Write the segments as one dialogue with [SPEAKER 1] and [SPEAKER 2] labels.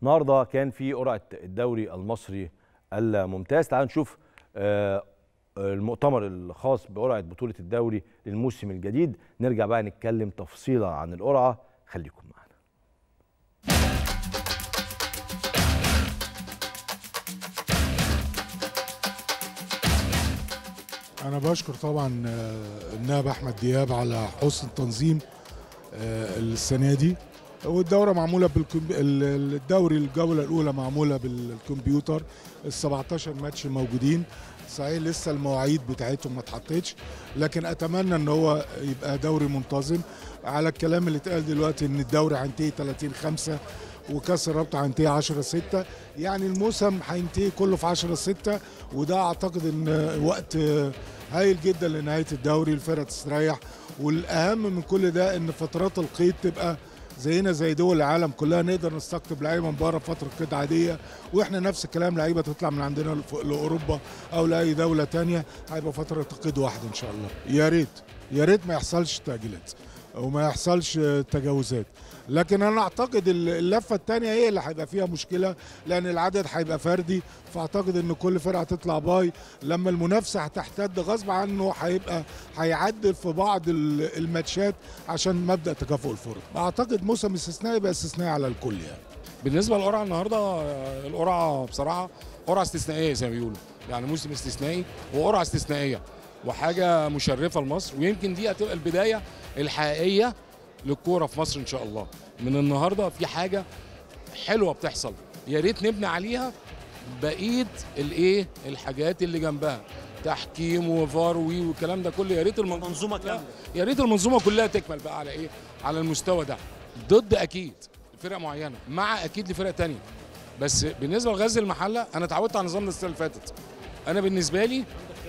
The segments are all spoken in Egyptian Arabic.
[SPEAKER 1] النهارده كان في قرعه الدوري المصري الممتاز تعالوا نشوف آه، المؤتمر الخاص بقرعه بطوله الدوري للموسم الجديد نرجع بقى نتكلم تفصيلا عن القرعه خليكم معانا
[SPEAKER 2] أنا بشكر طبعا آه، النائب أحمد دياب على حسن التنظيم آه، السنة دي والدورة معمولة بالكم... ال- الدوري الجولة الأولى معمولة بالكمبيوتر ال 17 ماتش موجودين صحيح لسه المواعيد بتاعتهم ما اتحطتش لكن أتمنى إن هو يبقى دوري منتظم على الكلام اللي اتقال دلوقتي إن الدوري هينتهي 30 5 وكاس الرابطة هينتهي 10 6 يعني الموسم هينتهي كله في 10 6 وده أعتقد إن وقت آه، هايل جدا لنهايه الدوري الفرقه تستريح والاهم من كل ده ان فترات القيد تبقى زينا زي دول العالم كلها نقدر نستقطب لعيبه من بره فتره قيد عاديه واحنا نفس الكلام لعيبه تطلع من عندنا لف- لاوروبا او لاي دوله تانية هيبقى فتره قيد واحده ان شاء الله يا ريت يا ريت ما يحصلش تاجيلات وما يحصلش تجاوزات لكن انا اعتقد ال- اللفه الثانيه هي اللي هيبقى فيها مشكله لان العدد هيبقى فردي فاعتقد ان كل فرقه هتطلع باي لما المنافسه هتحتد غصب عنه هيبقى هيعدل في بعض ال- الماتشات عشان مبدا تكافؤ الفرص اعتقد موسم استثنائي يبقى استثنائي على الكل يعني
[SPEAKER 3] بالنسبه للقرعه النهارده آه، القرعه بصراحه قرعه استثنائيه زي ما بيقولوا يعني موسم استثنائي وقرعه استثنائيه وحاجه مشرفه لمصر ويمكن دي هتبقى البدايه الحقيقيه للكوره في مصر ان شاء الله من النهارده في حاجه حلوه بتحصل يا ريت نبني عليها بقيه الايه الحاجات اللي جنبها تحكيم وفار وي والكلام ده كله يا ريت المنظومه
[SPEAKER 4] منظومه
[SPEAKER 3] كلها
[SPEAKER 4] كامله
[SPEAKER 3] يا ريت المنظومه كلها تكمل بقى على ايه على المستوى ده ضد اكيد فرق معينه مع اكيد لفرق تانية بس بالنسبه لغزل المحله انا اتعودت على نظام السنه اللي فاتت انا بالنسبه لي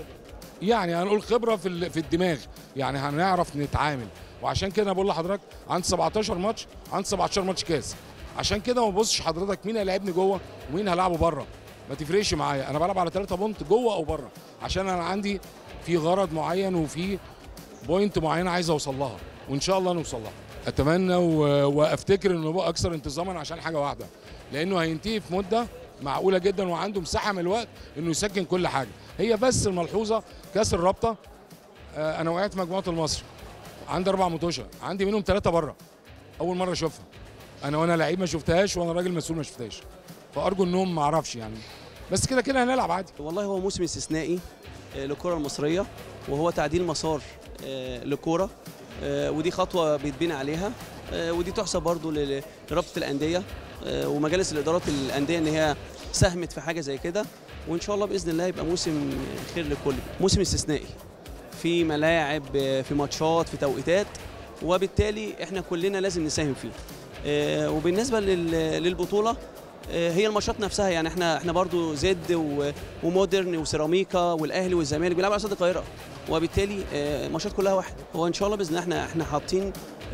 [SPEAKER 3] يعني هنقول خبره في ال- في الدماغ يعني هنعرف نتعامل وعشان كده بقول لحضرتك عندي 17 ماتش عندي 17 ماتش كاس عشان كده ما تبصش حضرتك مين هيلاعبني جوه ومين هلعبه بره ما تفرقش معايا انا بلعب على 3 بونت جوه او بره عشان انا عندي في غرض معين وفي بوينت معينه عايز اوصل لها وان شاء الله نوصل لها اتمنى و... وافتكر انه يبقى اكثر انتظاما عشان حاجه واحده لانه هينتهي في مده معقوله جدا وعنده مساحه من الوقت انه يسكن كل حاجه هي بس الملحوظه كاس الرابطه آه، انا وقعت في مجموعه المصري عندي اربع متوشه عندي منهم ثلاثه بره اول مره اشوفها انا وانا لعيب ما شفتهاش وانا راجل مسؤول ما شفتهاش فارجو انهم ما اعرفش يعني بس كده كده هنلعب عادي
[SPEAKER 4] والله هو موسم استثنائي آه، للكره المصريه وهو تعديل مسار آه، للكوره آه، ودي خطوه بيتبني عليها آه، ودي تحسب برضو لل- لرابطه الانديه آه، ومجالس الادارات الانديه ان هي ساهمت في حاجه زي كده وان شاء الله باذن الله يبقى موسم خير للكل موسم استثنائي في ملاعب آه، في ماتشات في توقيتات وبالتالي احنا كلنا لازم نساهم فيه آه، وبالنسبه لل- للبطوله آه، هي الماتشات نفسها يعني احنا احنا برضو زد و- ومودرن وسيراميكا والاهلي والزمالك بيلعبوا على استاد القاهره وبالتالي آه، الماتشات كلها واحد هو ان شاء الله باذن الله احنا احنا حاطين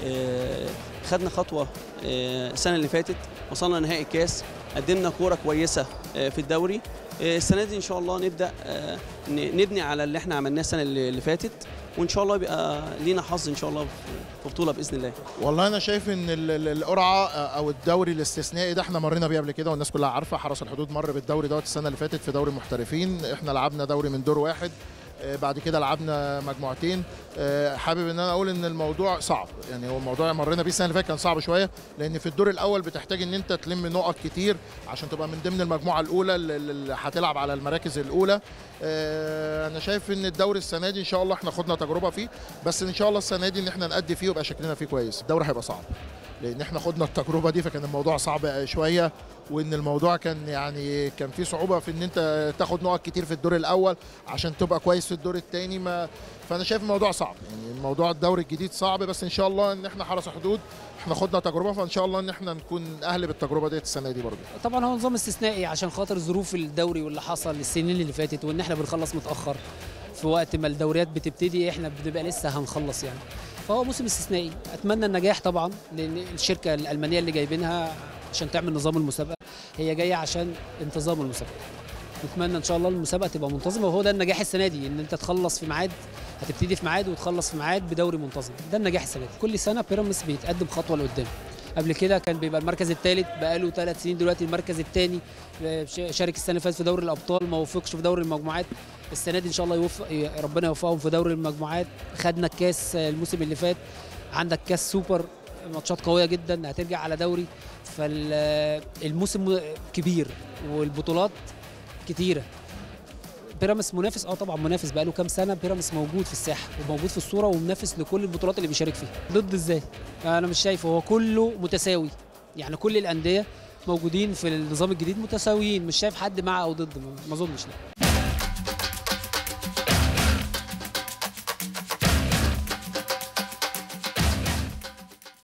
[SPEAKER 4] آه، خدنا خطوه آه، السنه اللي فاتت وصلنا نهائي الكاس قدمنا كوره كويسه آه، في الدوري آه، السنه دي ان شاء الله نبدا آه، ن- نبني على اللي احنا عملناه السنه اللي اللي فاتت وان شاء الله يبقى لينا حظ ان شاء الله في في بطوله باذن الله
[SPEAKER 5] والله انا شايف ان ال- ال- القرعه او الدوري الاستثنائي ده احنا مرينا بيه قبل كده والناس كلها عارفه حرس الحدود مر بالدوري دوت السنه اللي فاتت في دوري المحترفين احنا لعبنا دوري من دور واحد آه، بعد كده لعبنا مجموعتين آه، حابب ان انا اقول ان الموضوع صعب يعني هو الموضوع مرينا بيه السنه اللي فاتت كان صعب شويه لان في الدور الاول بتحتاج ان انت تلم نقط كتير عشان تبقى من ضمن المجموعه الاولى اللي اللي هتلعب على المراكز الاولى آه، انا شايف ان الدوري السنه دي ان شاء الله احنا خدنا تجربه فيه بس ان شاء الله السنه دي ان احنا نأدي فيه ويبقى شكلنا فيه كويس الدوري هيبقى صعب لان احنا خدنا التجربه دي فكان الموضوع صعب شويه وان الموضوع كان يعني كان فيه صعوبه في ان انت تاخد نقط كتير في الدور الاول عشان تبقى كويس في الدور الثاني ما فانا شايف الموضوع صعب يعني الموضوع الدوري الجديد صعب بس ان شاء الله ان احنا حرس حدود احنا خدنا تجربه فان شاء الله ان احنا نكون اهل بالتجربه ديت السنه دي برضه
[SPEAKER 6] طبعا هو نظام استثنائي عشان خاطر ظروف الدوري واللي حصل السنين اللي فاتت وان احنا بنخلص متاخر في وقت ما الدوريات بتبتدي احنا بنبقى لسه هنخلص يعني فهو موسم استثنائي اتمنى النجاح طبعا لان الشركه الالمانيه اللي جايبينها عشان تعمل نظام المسابقه هي جايه عشان انتظام المسابقه نتمنى ان شاء الله المسابقه تبقى منتظمه وهو ده النجاح السنه دي ان انت تخلص في ميعاد هتبتدي في ميعاد وتخلص في ميعاد بدوري منتظم ده النجاح السنه دي كل سنه بيراميدز بيتقدم خطوه لقدام قبل كده كان بيبقى المركز الثالث بقاله ثلاث سنين دلوقتي المركز الثاني شارك السنه اللي فاتت في دوري الابطال ما وفقش في دوري المجموعات السنه دي ان شاء الله يوفق ربنا يوفقهم في دوري المجموعات خدنا الكاس الموسم اللي فات عندك كاس سوبر ماتشات قويه جدا هترجع على دوري فالموسم كبير والبطولات كتيره بيراميدز منافس اه طبعا منافس بقاله كام سنه بيراميدز موجود في الساحه وموجود في الصوره ومنافس لكل البطولات اللي بيشارك فيها ضد ازاي انا مش شايف هو كله متساوي يعني كل الانديه موجودين في النظام الجديد متساويين مش شايف حد مع او ضد ما- ما اظنش لا